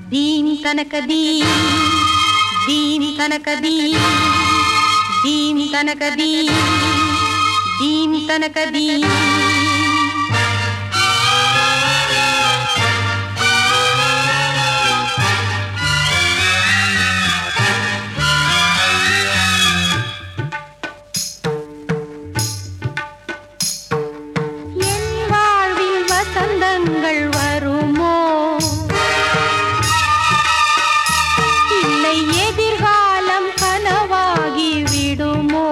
దీం తనక దీం దీం తనక దీం దీం తనక దీం దీం తనక దీం என் வாழ்வில் வசந்தங்கள் வருமோ இல்லை எதிர்காலம் கனவாகி விடுமோ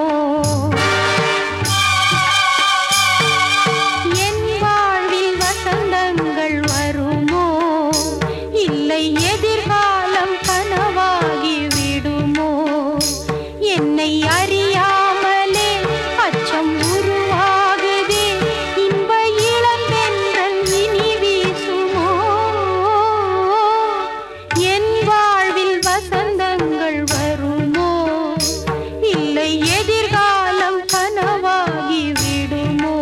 என் வாழ்வில் வசந்தங்கள் வருமோ இல்லை எதிர்காலம் கனவாகி விடுமோ என்னை அறியாமலே அச்சம் உருவாகுதே இன்ப இளம்பென்றல் இனி வீசுமோ என் வாழ்வில் வசந்தங்கள் வருமோ இல்லை எதிர்காலம் கனவாகி விடுமோ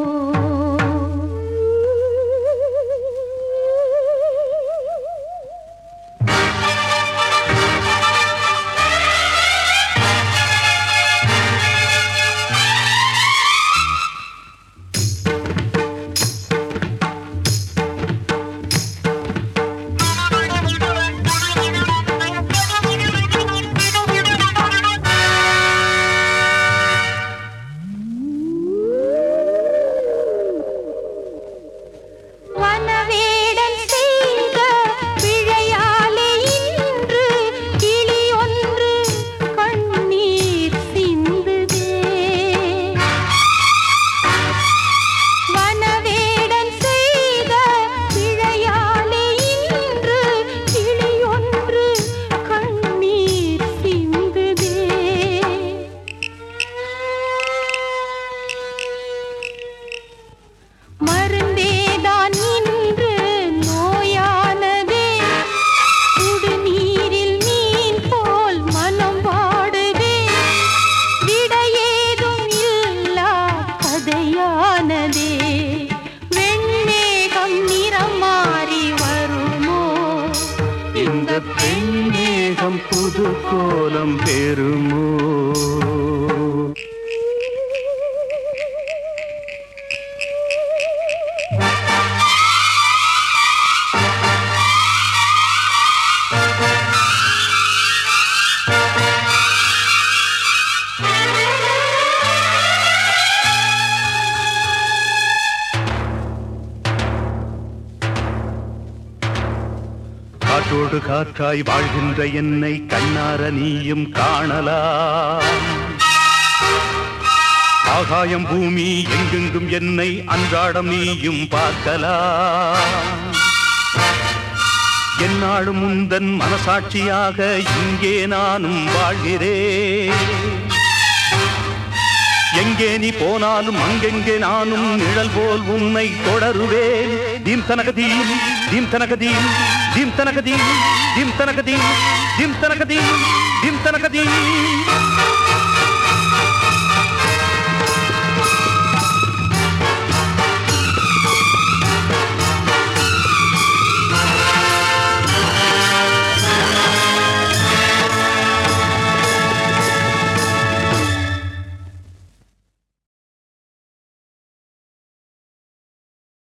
வனவேடன் செய்த பிழையாலே இன்று கிளி ஒன்று கண்ணீர் சிந்துதே வனவேடன் செய்த பிழையாலே இன்று கிளி ஒன்று கண்ணீர் சிந்துதே மருந்தேதான் இன்று நோயானதே சுடுநீரில் மீன் போல் மனம் வாடுதே விடையேதும் இல்லா கதையானதே வெண்ணேகம் நிறம் மாறி வருமோ இந்த பெண்ணேகம் புது கோலம் பெறுமோ காற்றோடு காற்றாய் வாழ்கின்ற என்னை கண்ணார நீயும் காணலாம் ஆகாயம் பூமி எங்கெங்கும் என்னை அன்றாடம் நீயும் பார்க்கலாம் என்னாலும் முந்தன் மனசாட்சியாக இங்கே நானும் வாழ்கிறேன் எங்கே நீ போனாலும் அங்கெங்கே நானும் நிழல் போல் உன்னை தொடருவேன் தீம் தனகதீம் தீம் தனகதீம் தீம் தனகதீம் தீம் தனகதீம் தீம் தனகதீம் தீம் தனகதீம்